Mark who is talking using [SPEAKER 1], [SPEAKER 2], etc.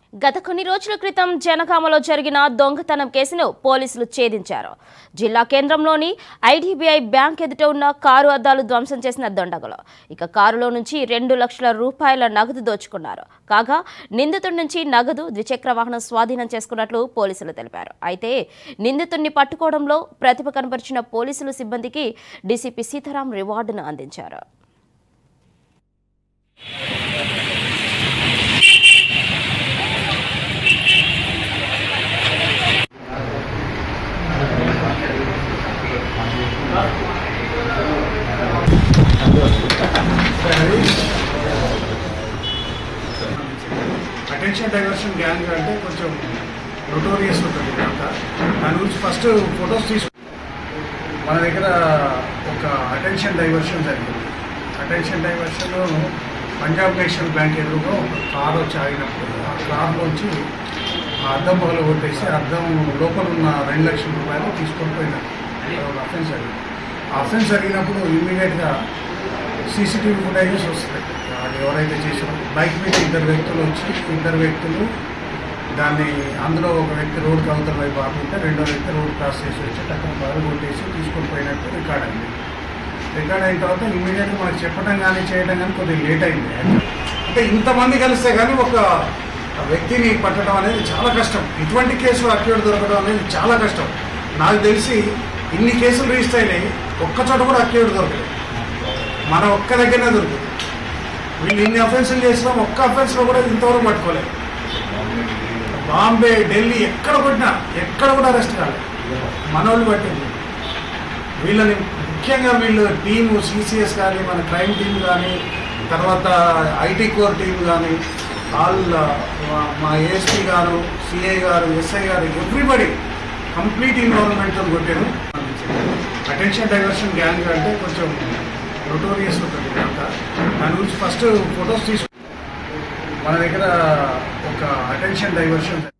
[SPEAKER 1] గత కొన్ని రోజుల క్రితం జనగామలో జరిగిన దొంగతనం కేసును పోలీసులు ఛేదించారు జిల్లా కేంద్రంలోని ఐడీబీఐ బ్యాంక్ ఎదుట ఉన్న కారు అద్దాలు ధ్వంసం చేసిన దొండగలు ఇక కారులో నుంచి రెండు లక్షల రూపాయల నగదు దోచుకున్నారు కాగా నిందితుడి నుంచి నగదు ద్విచక్ర వాహనం స్వాధీనం చేసుకున్నట్లు పోలీసులు తెలిపారు అయితే నిందితుడిని పట్టుకోవడంలో ప్రతిభ కనబరిచిన పోలీసులు సిబ్బందికి డీసీపీ సీతారాం రివార్డును అందించారు
[SPEAKER 2] అటెన్షన్ డైవర్షన్ గ్యాంగ్ అంటే కొంచెం నోటోరియస్ ఉంటుంది ఇదంతా దాని గురించి ఫస్ట్ ఫొటోస్ తీసుకు మన దగ్గర ఒక అటెన్షన్ డైవర్షన్ జరిగింది attention diversion Punjab national bank ఎదురుగా ఒక కార్ వచ్చి ఆగినప్పుడు ఆ కార్లోంచి ఆ అద్దం పగల కొట్టేసి అద్దం లోపల ఉన్న రెండు లక్షల రూపాయలు తీసుకొని పోయినారు ఒక అఫెన్స్ జరిగింది ఆ అఫెన్స్ జరిగినప్పుడు ఇమ్మీడియట్గా సీసీటీవీ ఫుటేజెస్ వస్తాయి అది ఎవరైతే చేసారో బైక్ మీద ఇద్దరు వ్యక్తులు వచ్చి ఇద్దరు వ్యక్తులు దాన్ని అందులో ఒక వ్యక్తి రోడ్ అవతల వైపు ఆపుకుంటే రెండో వ్యక్తి రోడ్ క్రాస్ చేసి వచ్చి టక్కన బాగా కొట్టేసి తీసుకొని పోయినట్టు రికార్డ్ అయింది రికార్డ్ అయిన తర్వాత ఇమ్మీడియట్గా మనకి చెప్పడం కానీ చేయడం కానీ కొద్దిగా లేట్ అయింది అంటే ఇంతమంది కలిస్తే కానీ ఒక వ్యక్తిని పట్టడం అనేది చాలా కష్టం ఇటువంటి కేసులు అక్యూడ్ దొరకడం అనేది చాలా కష్టం నాకు తెలిసి ఇన్ని కేసులు రిజిస్టర్ అయినాయి ఒక్క చోట కూడా అక్యూడ్ దొరకలేదు మన ఒక్క దగ్గరనే దొరుకుతుంది వీళ్ళు ఇన్ని అఫెన్సులు చేసినా ఒక్క అఫెన్స్లో కూడా ఇంతవరకు పట్టుకోలేదు బాంబే ఢిల్లీ ఎక్కడ కొట్టినా ఎక్కడ కూడా అరెస్ట్ కాలేదు మన వాళ్ళు పట్టింది వీళ్ళని ముఖ్యంగా వీళ్ళు టీము సిసిఎస్ కానీ మన క్రైమ్ టీం కానీ తర్వాత ఐటీ కోర్ టీం కానీ ఆల్ మా ఏఎస్పీ గారు సిఐ గారు ఎస్ఐ గారు ఎవ్రీబడి కంప్లీట్ ఇన్వాల్వ్మెంట్తో కొట్టారు అటెన్షన్ డైవర్షన్ గ్యాంగ్ అంటే కొంచెం నోటోరియస్ ఉంటుంది ఇదంతా దాని గురించి ఫస్ట్ ఫొటోస్ తీసుకు మన దగ్గర ఒక అటెన్షన్ డైవర్షన్